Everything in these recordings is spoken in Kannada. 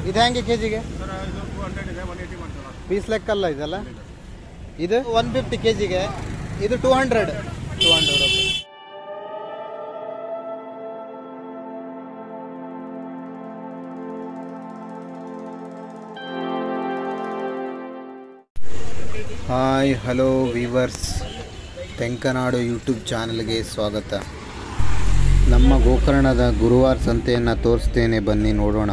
ಇದು ಹೆಂಗೆ ಕೆ ಜಿಗೆ ಸರ್ ಇದು ಟೂ ಹಂಡ್ರೆಡ್ ಇದೆ ಒನ್ ಏಯ್ಟಿ ಮಾಡ್ತೀವಿ ಪೀಸ್ ಲೆಕ್ಕಲ್ಲ ಇದೆಲ್ಲ ಇದು ಒನ್ ಫಿಫ್ಟಿ ಕೆ ಜಿಗೆ ಇದು two hundred two hundred okay hi hello viewers Tenkanadu YouTube ಚಾನಲ್ಗೆ ಸ್ವಾಗತ ನಮ್ಮ ಗೋಕರ್ಣದ ಗುರುವಾರ ಸಂತೆಯನ್ನು ತೋರಿಸ್ತೇನೆ ಬನ್ನಿ ನೋಡೋಣ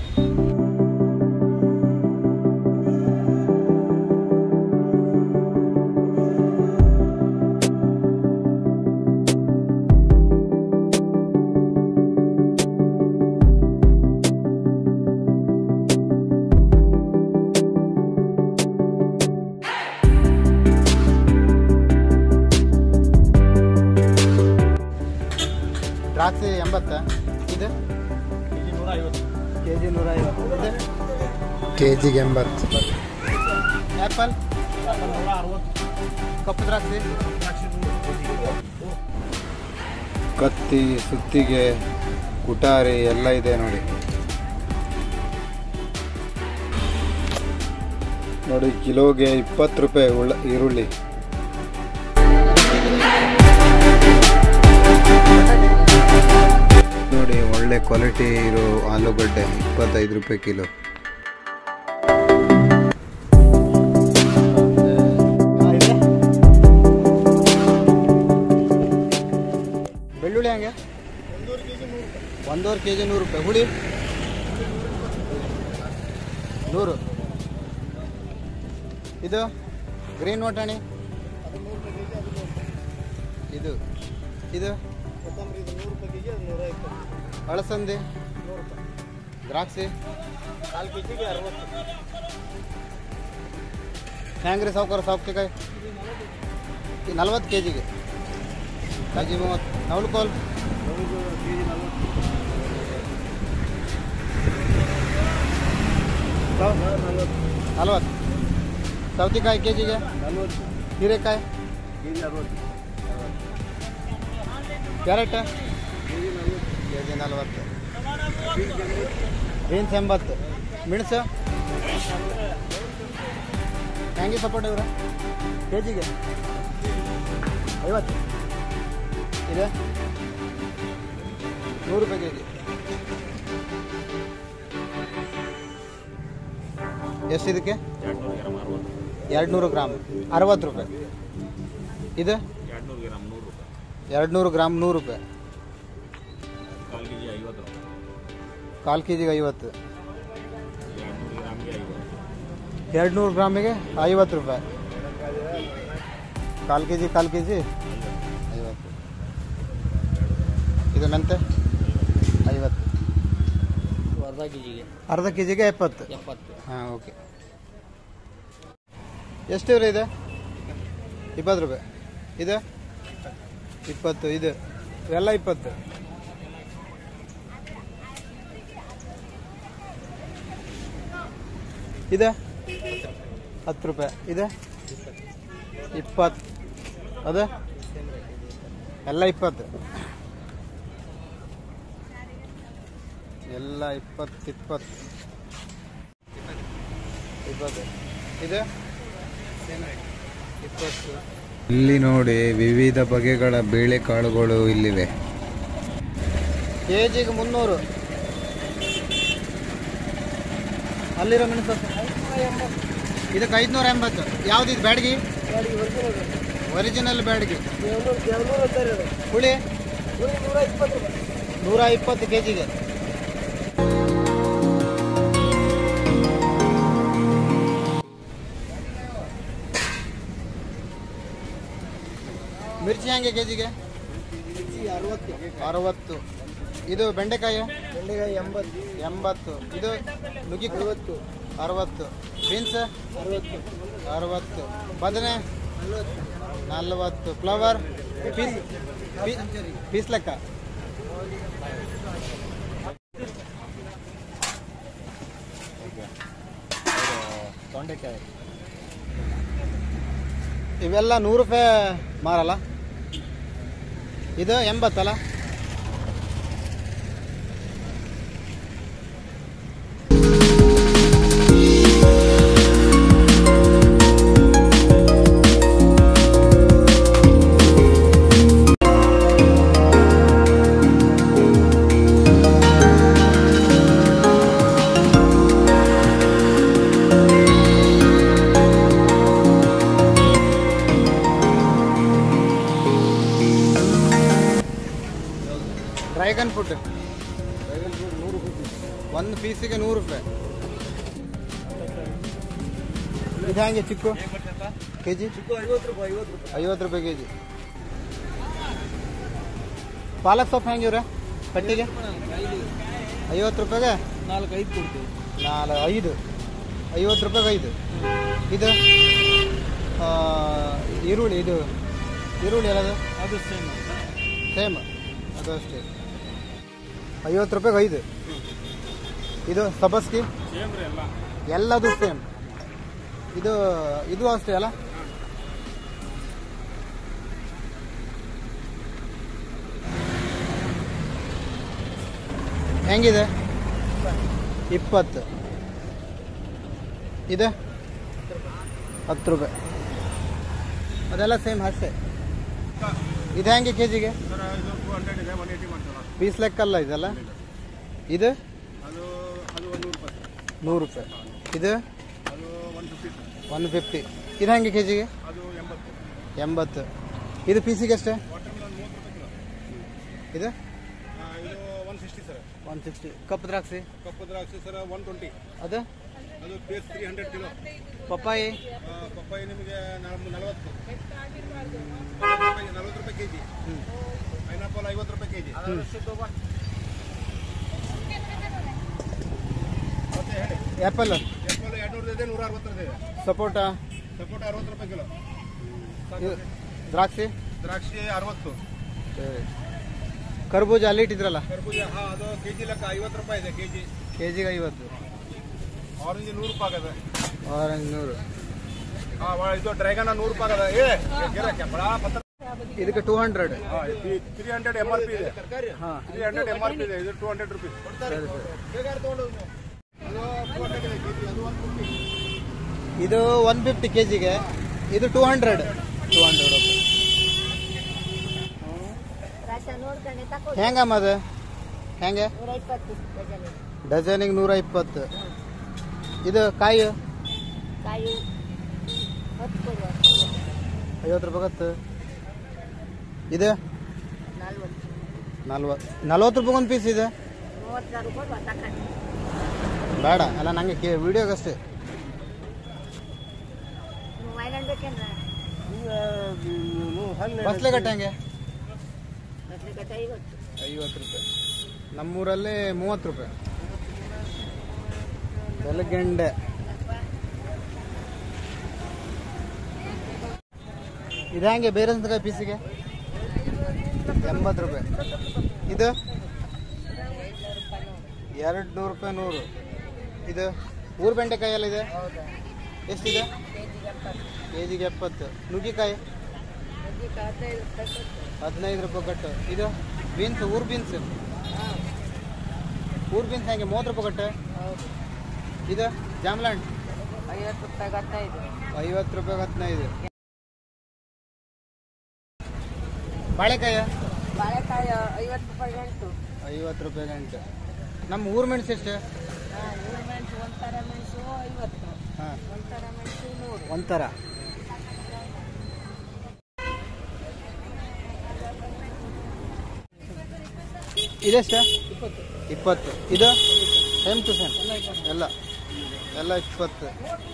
ದ್ರಾಕ್ಷಿ ಎಂಬತ್ತ ಇದು ಇಲ್ಲಿ ನೂರ ಐವತ್ತು ಕೆ ಜಿ ನೂರ ಐವತ್ತು ಇದು ಕೆ ಜಿಗೆ ಎಂಬತ್ತು ಆ್ಯಪಲ್ ನೂರ ಅರವತ್ತು ಕಪ್ಪು ದ್ರಾಕ್ಷಿ ದ್ರಾಕ್ಷಿ ನೂರು ಕತ್ತಿ ಸುತ್ತಿಗೆ ಕುಟಾರಿ ಎಲ್ಲ ಇದೆ ನೋಡಿ ನೋಡಿ ಕಿಲೋಗೆ ಇಪ್ಪತ್ತು ರೂಪಾಯಿ ಉಳ್ಳ ಈರುಳ್ಳಿ ನೋಡಿ ಒಳ್ಳೆ ಕ್ವಾಲಿಟಿ ಇರೋ ಆಲೂಗಡ್ಡೆ ಇಪ್ಪತ್ತೈದು ರೂಪಾಯಿ ಕಿಲೋ ಬೆಳ್ಳುಳ್ಳಿ ಹಂಗೆ ಒಂದೂವರೆ ಕೆ ಜಿ ನೂರು ರೂಪಾಯಿ ಹುಳಿ ನೂರು ಇದು ಗ್ರೀನ್ ವಟಾಣಿ ಇದು ಇದು ಕೊತ್ತಂಬರಿ ಇದು ನೂರು ರೂಪಾಯಿ ಕೆಜಿ ಅದು ನೂರ ಇಪ್ಪತ್ತು ಅಳಸಂದಿ ನೂರು ರೂಪಾಯಿ ದ್ರಾಕ್ಷಿ ಕಾಲು ಕೆ ಜಿಗೆ ಅರವತ್ತು ಹ್ಯಾಂಗ್ರಿ ಸಾವುಕಾರ ಸೌತೆಕಾಯಿ ಈ ನಲ್ವತ್ತು ಕೆ ಜಿಗೆ ಕೆ ಜಿ ಮೂವತ್ತು ನವಲಕೋಲ್ ನೂರು ಕೆ ಜಿ ನಲ್ವತ್ತು ನಲ್ವತ್ತು ನಲ್ವತ್ತು ಸೌತೆಕಾಯಿ ಕೆ ಜಿಗೆ ನಲ್ವತ್ತು ಹೀರೆಕಾಯಿ ಕೆ ಜಿ ಅರವತ್ತು ಕ್ಯಾರೆಟ್ ಕೆ ಜಿ ನಲ್ವತ್ತು ಕೆ ಜಿ ನಲ್ವತ್ತು ಬೀನ್ಸ್ ಎಂಬತ್ತು ಮೆಣಸು ಹ್ಯಾಂಗೆ ಸಪೋರ್ಟ್ ಇವ್ರ ಕೆ ಜಿಗೆ ಐವತ್ತು ಇದೆ ನೂರು ರೂಪಾಯಿ ಕೆ ಜಿ ಎಷ್ಟು ಇದಕ್ಕೆ ಎರಡು ನೂರು ಗ್ರಾಮ್ ಅರವತ್ತು ರೂಪಾಯಿ ಇದು ಎರಡು ನೂರು ಗ್ರಾಮ್ ನೂರು ರೂಪಾಯಿ ಎರಡು ನೂರು ಗ್ರಾಮ್ ನೂರು ರೂಪಾಯಿ ಕಾಲು ಕೆ ಜಿ ಐವತ್ತು ರೂಪಾಯಿ ಕಾಲು ಕೆ ಜಿಗೆ ಐವತ್ತು ಎರಡು ನೂರು ಗ್ರಾಮ್ಗೆ ಐವತ್ತು ಎರಡು ನೂರು ಗ್ರಾಮಿಗೆ ಐವತ್ತು ರೂಪಾಯಿ ಕಾಲು ಕೆ ಜಿ ಕಾಲು ಕೆ ಜಿ ಐವತ್ತು ಇದು ಮೆಂತೆ ಐವತ್ತು ಅರ್ಧ ಕೆ ಜಿಗೆ ಅರ್ಧ ಕೆ ಜಿಗೆ ಎಪ್ಪತ್ತು ಎಪ್ಪತ್ತು ಹಾಂ ಓಕೆ ಎಷ್ಟು ಇವ್ರೆ ಇದೆ ಇಪ್ಪತ್ತು ರೂಪಾಯಿ ಇದು ಇಪ್ಪತ್ತು ಇದು ಇವೆಲ್ಲ ಇಪ್ಪತ್ತು ಇದೆ ಹತ್ತು ರೂಪಾಯಿ ಇದೆ ಇಪ್ಪತ್ತು ಅದು ಎಲ್ಲ ಇಪ್ಪತ್ತು ಎಲ್ಲ ಇಪ್ಪತ್ತು ಇಪ್ಪತ್ತು ಇಪ್ಪತ್ತು ಇದು ಇಪ್ಪತ್ತು ಇಲ್ಲಿ ನೋಡಿ ವಿವಿಧ ಬಗೆಗಳ ಬೇಳೆಕಾಳುಗಳು ಇಲ್ಲಿವೆ ಕೆ ಜಿಗೆ ಮುನ್ನೂರು ಅಲ್ಲಿರೋ ಮೆಣಸು ಇದಕ್ಕೆ ಐದುನೂರ ಎಂಬತ್ತು ಯಾವ್ದು ಇದು ಬ್ಯಾಡಗಿ ಒರಿಜಿನಲ್ ಬ್ಯಾಡಗಿ ಹುಳಿ ನೂರ ಇಪ್ಪತ್ತು ಕೆ ಜಿಗೆ ಮಿರ್ಚಿ ಹೆಂಗೆ ಕೆ ಜಿಗೆ ಅರವತ್ತು ಅರವತ್ತು ಇದು ಬೆಂಡೆಕಾಯಿ ಬೆಂಡೆಕಾಯಿ ಎಂಬತ್ತು ಎಂಬತ್ತು ಇದು ನುಗ್ಗಿ ಅರವತ್ತು ಅರವತ್ತು ಬೀನ್ಸ್ ಅರವತ್ತು ಅರವತ್ತು ಬದನೆ ನಲ್ವತ್ತು ಫ್ಲವರ್ ಪೀಸ್ ಪೀಸ್ ಲೆಕ್ಕ ತೊಂಡೆಕಾಯಿ ಇವೆಲ್ಲ ನೂರು ರೂಪಾಯಿ ಮಾರಲ್ಲ ಇದು ಎಂಬತ್ತಲ್ಲ ಪೀಸಿಗೆ ನೂರು ರೂಪಾಯಿ ಇದು ಹೆಂಗೆ ಚಿಕ್ಕು ಕೆ ಜಿ ಐವತ್ತು ರೂಪಾಯಿ ಐವತ್ತು ರೂಪಾಯಿ ಐವತ್ತು ರೂಪಾಯಿ ಕೆ ಜಿ ಪಾಲಕ್ ಸೊಪ್ಪು ಹೆಂಗೆ ಇವ್ರೆ ಕಟ್ಟಿಗೆ ಐವತ್ತು ರೂಪಾಯಿಗೆ ನಾಲ್ಕು ಐದು ಕೊಡ್ತೀವಿ ನಾಲ್ಕು ಐದು ಐವತ್ತು ರೂಪಾಯಿಗೆ ಐದು ಇದು ಆ, ಈರುಳ್ಳಿ ಇದು ಈರುಳ್ಳಿ ಎಲ್ಲದು ಅದು ಸೇಮ್ ಸೇಮ್ ಅದು ಅಷ್ಟೇ ಐವತ್ತು ರೂಪಾಯಿಗೆ ಐದು ಇದು ಸಬಸ್ಕಿ ಸೇಮ್ ರೀ ಎಲ್ಲ ಎಲ್ಲದು ಸೇಮ್ ಇದು ಇದು ಅಷ್ಟೇ ಅಲ್ಲ ಹೆಂಗಿದೆ ಇಪ್ಪತ್ತು ಇದೆ ಹತ್ತು ರೂಪಾಯಿ ಅದೆಲ್ಲ ಸೇಮ್ ಅಷ್ಟೇ ಇದು ಹೆಂಗೆ ಕೆ ಜಿಗೆ ಸರ್ ಇದು ಟೂ ಹಂಡ್ರೆಡ್ ಇದೆ ಒನ್ ಏಯ್ಟಿ ಮಾಡ್ತಾರ ಪೀಸ್ ಲೆಕ್ಕಲ್ಲ ಇದೆಲ್ಲ ಇದು ಅದು ಅದು ಒಂದು ರೂಪಾಯಿ ನೂರು ರೂಪಾಯಿ ಇದು ಅದು ಒನ್ ಫಿಫ್ಟಿ ಒನ್ ಫಿಫ್ಟಿ ಇದು ಹೆಂಗೆ ಕೆ ಜಿಗೆ ಅದು ಎಂಬತ್ತು ಎಂಬತ್ತು ಇದು ಪೀಸಿಗೆ ಅಷ್ಟೇ ವಾಟರ್ ಮಿಲನ್ ಮೂವತ್ತು ರೂಪಾಯಿ ಕಿಲೋ ಇದು ಆ, ಇದು one sixty sir one sixty ಕಪ್ಪು ದ್ರಾಕ್ಷಿ ಕಪ್ಪು ದ್ರಾಕ್ಷಿ ಸರ್ ಒನ್ ಟ್ವೆಂಟಿ ಅದು ಅದು ಪೇಸ್ ತ್ರೀ ಹಂಡ್ರೆಡ್ ಕಿಲೋ ಪಪ್ಪಾಯಿ ಪಪ್ಪಾಯಿ ನಿಮಗೆ ನಲ್ವತ್ತು ನಲವತ್ತು ರೂಪಾಯಿ ನಲ್ವತ್ತು ರೂಪಾಯಿ ಕೆ ಜಿ ಹ್ಞೂ ಪೈನಾಪಲ್ ಐವತ್ತು ರೂಪಾಯಿ ಕೆ ಜಿ ಮತ್ತೆ ಹೇಳಿ ಆ್ಯಪಲ್ ಎಪ್ಪಲ್ ಎರಡ್ನೂರು ಇದೆ ನೂರ ಅರವತ್ತರದ್ದು ಇದೆ ಸಪೋಟ ಸಪೋಟ ಅರವತ್ತು ರೂಪಾಯಿ ಕಿಲೋ ಇದು ದ್ರಾಕ್ಷಿ ದ್ರಾಕ್ಷಿ ಅರವತ್ತು ಸರಿ ಕರ್ಬೂಜ ಅಲ್ಲಿ ಇಟ್ಟಿದ್ರಲ್ಲ ಕರ್ಬೂಜ ಹಾಂ ಅದು ಕೆ ಜಿ ಲೆಕ್ಕ ಐವತ್ತು ರೂಪಾಯಿ ಇದೆ ಕೆ ಜಿ ಕೆ ಜಿಗೆ ಐವತ್ತು ಆರೆಂಜ್ ನೂರು ರೂಪಾಯಿ ಆಗದೆ ಆರೆಂಜ್ ನೂರು ಹಾಂ ಇದು ಡ್ರ್ಯಾಗನ್ ನೂರು ರೂಪಾಯಿ ಆಗದ ಏ ಗಿರಕ್ಕೆ ಬಡ ಪತ್ರ ಇದಕ್ಕೆ two hundred three hundred M R P ಇದೆ ಹಾಂ three hundred M R P ಇದೆ ಇದು ಟೂ ಹಂಡ್ರೆಡ್ ರುಪೀಸ್ ಸರಿ ಸರಿ ಬೇಕಾದ್ರೆ ತೊಗೊಂಡು ಅದು ಟೂ ಹಂಡ್ರೆಡ್ ಇದೆ ಕೆ ಜಿ ಅದು ಒನ್ ಫಿಫ್ಟಿ ಇದು ಒನ್ ಫಿಫ್ಟಿ ಕೆ ಜಿಗೆ ಇದು two hundred two hundred okay ರಾಶ ನೋಡ್ಕೊಂಡೆ ತಕೋ ಹೆಂಗಮ್ಮ ಅದು ಹೆಂಗೆ ನೂರ ಇಪ್ಪತ್ತು ಡಜನ್ ಡಜನಿಗೆ ನೂರ ಇಪ್ಪತ್ತು ಇದು ಕಾಯಿ ಕಾಯಿ ಹತ್ತು ಕೊಡುವ ಐವತ್ತು ರೂಪಾಯಿ ಹತ್ತು ಇದು ನಲ್ವತ್ತು ನಲ್ವತ್ತು ನಲ್ವತ್ತು ರೂಪಾಯಿ ಒಂದು ಪೀಸ್ ಇದೆ ಮೂವತ್ತಾರು ಕೊಡುವ ತಕೊಂಡು ಬೇಡ ಅಲ್ಲ ನನಗೆ ಕೇ ವಿಡಿಯೋಗಷ್ಟೇ ನೀವು ಮೈಲಾಂಡ್ ಬೇಕೇನ್ರ ಬಸ್ಲೆ ಕಟ್ಟ ಹೆಂಗೆ ಬಸ್ಲಿ ಕಟ್ಟ ಐವತ್ತು ಐವತ್ತು ರೂಪಾಯಿ ನಮ್ಮೂರಲ್ಲಿ ಮೂವತ್ತು ರೂಪಾಯಿ ಬೆಳಗ್ಗೆಂಡೆ ಇದು ಹೆಂಗೆ ಬೇರೆ ಪೀಸಿಗೆ ಎಂಬತ್ತು ರೂಪಾಯಿ ಇದು ಎರಡು ನೂರು ರೂಪಾಯಿ ನೂರು ಇದು ಊರು ಬೆಂಡೆಕಾಯಿ ಎಲ್ಲ ಇದೆ ಎಷ್ಟಿದೆ ಕೆ ಜಿಗೆ ಎಪ್ಪತ್ತು ನುಗ್ಗಿಕಾಯಿ ಹದಿನೈದು ರೂಪಾಯಿ ಕಟ್ಟು ಇದು ಬೀನ್ಸ್ ಊರು ಬೀನ್ಸ್ ಊರು ಬೀನ್ಸ್ ಹೆಂಗೆ ಮೂವತ್ತು ರೂಪಾಯಿ ಕಟ್ಟು ಹೌದು ಇದು ಜಾಮ್ಲಾಂಡ್ ಐವತ್ತು ರೂಪಾಯಿ ಹದಿನೈದು ಐವತ್ತು ರೂಪಾಯಿ ಹದಿನೈದು ಬಾಳೆಕಾಯ ಬಾಳೆಕಾಯಿ ಐವತ್ತು ರೂಪಾಯಿ ಗಂಟು ಐವತ್ತು ರೂಪಾಯಿ ಗಂಟೆ ನಮ್ಮ ಊರು ಮೆಣಸು ಎಷ್ಟು ಹಾಂ ನೂರು ಮೆಣಸು ಒಂಥರ ಮೆಣಸು ಐವತ್ತು ಹಾಂ ಒಂಥರ ಮೆಣಸು ನೂರು ಒಂಥರ ಇದೆಷ್ಟ ಇಪ್ಪತ್ತು ಇದು ಸೇಮ್ ಟು ಸೇಮ್ ಎಲ್ಲ ಎಲ್ಲ ಇಪ್ಪತ್ತು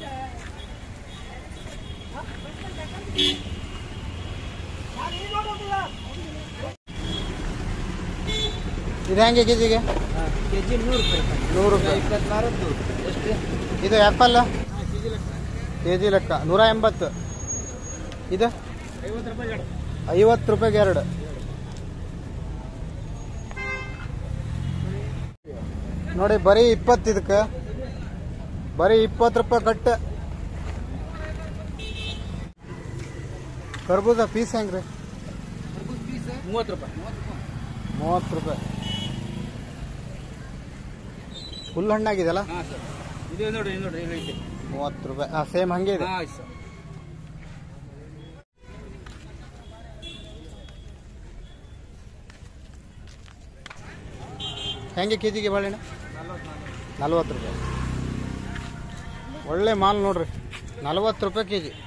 ಇದು ಹೆಂಗೆ ಕೆ ಜಿಗೆ ಕೆ ಜಿ ನೂರು ರೂಪಾಯಿ ನೂರು ರೂಪಾಯಿ ಇಪ್ಪತ್ನಾರದ್ದು ಎಷ್ಟು ಇದು ಆ್ಯಪಲ್ ಕೆ ಜಿ ಲೆಕ್ಕ ನೂರ ಎಂಬತ್ತು ಇದು ಐವತ್ತು ರೂಪಾಯಿ ಎರಡು ಐವತ್ತು ರೂಪಾಯಿಗೆ ಎರಡು ನೋಡಿ ಬರೀ ಇಪ್ಪತ್ತು ಇದಕ್ಕೆ ಬರೀ ಇಪ್ಪತ್ತು ರೂಪಾಯಿ ಕಟ್ಟು ಕರ್ಬೂಜ ಪೀಸ್ ಹೆಂಗ್ರಿ ಮೂವತ್ತು ರೂಪಾಯಿ ಮೂವತ್ತು ರೂಪಾಯಿ ಫುಲ್ ಹಣ್ಣಾಗಿದೆಯಲ್ಲ ಹಾಂ ಸರ್ ಇದು ನೋಡ್ರಿ ಇದು ನೋಡ್ರಿ ಇಲ್ಲಿ ಐತೆ ಮೂವತ್ತು ರೂಪಾಯಿ ಹಾಂ ಸೇಮ್ ಹಂಗೆ ಇದೆ ಹಾಂ ಆಯ್ತು ಸರ್ ಹೆಂಗೆ ಕೆ ಜಿಗೆ ಬಾಳೆಹಣ್ಣು ನಲ್ವತ್ತು ರೂಪಾಯಿ ಒಳ್ಳೆ ಮಾಲ್ ನೋಡ್ರಿ ನಲ್ವತ್ತು ರೂಪಾಯಿ ಕೆ ಜಿ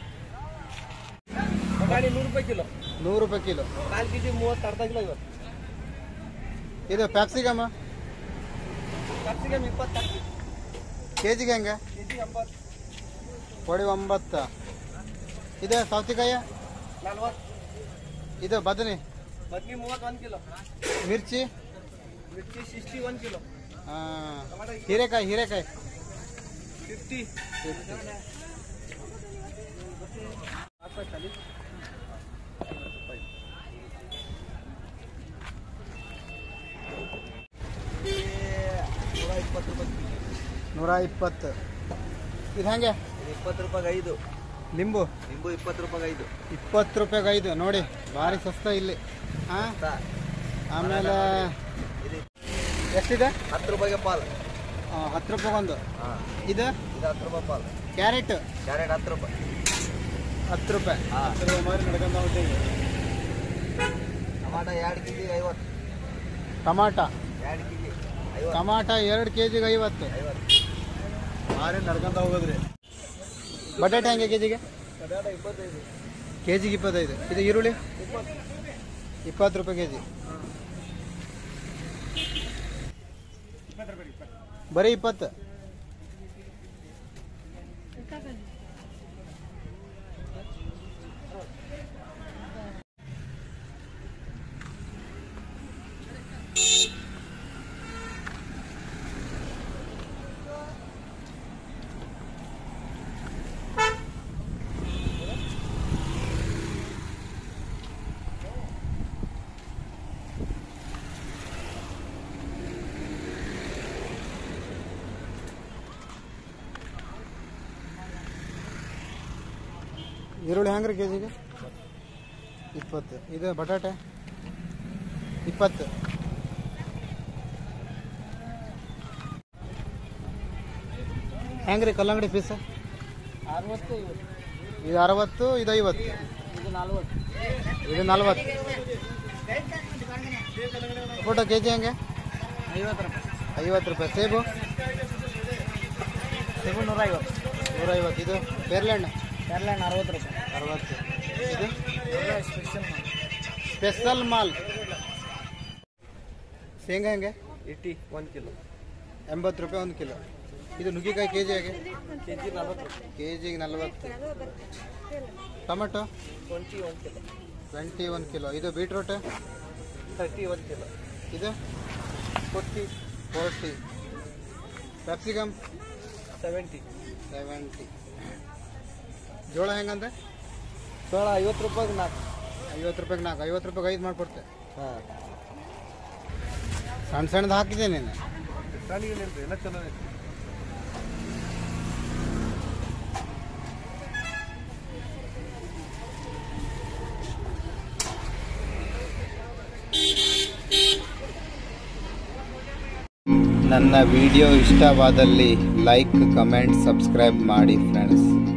ಬಟಾಣಿ ನೂರು ರೂಪಾಯಿ ಕಿಲೋ ನೂರು ರೂಪಾಯಿ ಕಿಲೋ ನಾಲ್ಕು ಕೆ ಜಿ ಮೂವತ್ತು ಅರ್ಧ ಕಿಲೋ ಇವತ್ತು ಇದು ಪ್ಯಾಪ್ಸಿಕಮ್ ಕ್ಯಾಪ್ಸಿಕಮ್ ಇಪ್ಪತ್ತು ಕೆ ಜಿಗೆ ಹೆಂಗೆ ಕೆ ಜಿ ಎಂಬತ್ತು ಕೊಡಿ ಒಂಬತ್ತು ಇದು ಸೌತೆಕಾಯಿ ನಲ್ವತ್ತು ಇದು ಬದನೆ ಬದ್ನಿ ಮೂವತ್ತು ಒಂದು ಕಿಲೋ ಮಿರ್ಚಿ ಮಿರ್ಚಿ ಸಿಕ್ಸ್ಟಿ ಒಂದು ಕಿಲೋ ಆ, ಹೀರೆಕಾಯಿ ಹೀರೆಕಾಯಿ ಫಿಫ್ಟಿ ನೂರ ಇಪ್ಪತ್ತು ರೂಪಾಯಿ ನೂರ ಇಪ್ಪತ್ತು ಇದು ಹೆಂಗೆ ಇಪ್ಪತ್ತು ರೂಪಾಯಿ ಐದು ಲಿಂಬು ನಿಂಬು ಇಪ್ಪತ್ತು ರೂಪಾಯಿ ಐದು ಇಪ್ಪತ್ತು ರೂಪಾಯಿಗೆ ಐದು ನೋಡಿ ಭಾರಿ ಸಸ್ತ ಇಲ್ಲಿ ಹಾಂ ಆಮೇಲೆ ಎಷ್ಟಿದೆ ಹತ್ತು ರೂಪಾಯಿಗೆ ಪಾಲ್ ಆ, ಹತ್ತು ರೂಪಾಯಿಗೆ ಒಂದು ಹಾಂ ಇದು ಇದು ಹತ್ತು ರೂಪಾಯಿ ಪಾಲ್ ಕ್ಯಾರೆಟ್ ಕ್ಯಾರೆಟ್ ಹತ್ತು ರೂಪಾಯಿ ಹತ್ತು ರೂಪಾಯಿ ಹಾಂ ಹತ್ತು ರೂಪಾಯಿ ಮಾರಿ ನಡ್ಕೊಂಡು ಹೋಗ್ತೀವಿ ಟಮಾಟ ಎರಡು ಕೆ ಜಿಗೆ ಐವತ್ತು ಟಮಾಟ ಎರಡು ಕೆ ಜಿ ಐವತ್ತು ಟಮಾಟ ಎರಡು ಕೆ ಜಿಗೆ ಐವತ್ತು ಐವತ್ತು ಮಾರಿ ನಡ್ಕೊಂತ ಹೋಗೋದ್ರಿ ಬಟಾಟೆ ಹೆಂಗೆ ಕೆ ಜಿಗೆ ಟಮಾಟ ಇಪ್ಪತ್ತೈದು ಕೆ ಜಿಗೆ ಇಪ್ಪತ್ತೈದು ಇದು ಈರುಳ್ಳಿ ಇಪ್ಪತ್ತು ಇಪ್ಪತ್ತು ರೂಪಾಯಿ ಕೆ ಜಿ ಬರೀ ಇಪ್ಪತ್ತು ಈರುಳ್ಳಿ ಹೆಂಗ್ರಿ ಕೆ ಜಿಗೆ ಇಪ್ಪತ್ತು ಇದು ಬಟಾಟೆ ಇಪ್ಪತ್ತು ಹೆಂಗ್ರಿ ಕಲ್ಲಂಗಡಿ ಪೀಸ್ ಅರವತ್ತು ಐವತ್ತು ಇದು ಅರವತ್ತು ಇದು ಐವತ್ತು ಇದು ನಲ್ವತ್ತು ಇದು ನಲ್ವತ್ತು ಫೋಟೋ ಕೆ ಜಿ ಹೆಂಗೆ ಐವತ್ತು ರೂಪಾಯಿ ಐವತ್ತು ರೂಪಾಯಿ ಸೇಬು ಸೇಬು ನೂರ ಐವತ್ತು ನೂರೈವತ್ತು ಇದು ಪೇರ್ಲೆಹಣ್ಣು ಕೇರಳಣ್ಣ ಅರವತ್ತು ರೂಪಾಯಿ ಅರವತ್ತು ಇದು ಸ್ಪೆಷಲ್ ಸ್ಪೆಷಲ್ ಮಾಲ್ ಶೇಂಗಾ ಹೆಂಗೆ ಏಯ್ಟಿ ಒಂದು ಕಿಲೋ ಎಂಬತ್ತು ರೂಪಾಯಿ ಒಂದು ಕಿಲೋ ಇದು ನುಗ್ಗಿಕಾಯಿ ಕೆ ಜಿ ಹೇಗೆ ಕೆ ಜಿ ನಲ್ವತ್ತು ರೂಪಾಯಿ ಕೆ ಜಿಗೆ ನಲ್ವತ್ತು ಟೊಮೆಟೊ ಟ್ವೆಂಟಿ ಒಂದು ಕಿಲೋ ಟ್ವೆಂಟಿ ಒನ್ ಕಿಲೋ ಇದು ಬೀಟ್ರೂಟ್ ತರ್ಟಿ ಒಂದು ಕಿಲೋ ಇದು forty forty capsicum seventy seventy ಜೋಳ ಹೆಂಗಂದ್ರೆ ಜೋಳ ಐವತ್ತು ರೂಪಾಯಿಗೆ ನಾಲ್ಕು ಐವತ್ತು ರೂಪಾಯಿಗೆ ನಾಲ್ಕು ಐವತ್ತು ರೂಪಾಯಿಗೆ ಐದು ಮಾಡಿಕೊಡ್ತೆ ಹಾಂ ಸಣ್ಣ ಸಣ್ಣದು ಹಾಕಿದೆ ನೀನು ಸಣ್ಣಗೇನಿಲ್ಲ ಎಲ್ಲ ಚಲೋ ಐತಿ ನನ್ನ ವಿಡಿಯೋ ಇಷ್ಟವಾದಲ್ಲಿ ಲೈಕ್ ಕಮೆಂಟ್ ಸಬ್ಸ್ಕ್ರೈಬ್ ಮಾಡಿ ಫ್ರೆಂಡ್ಸ್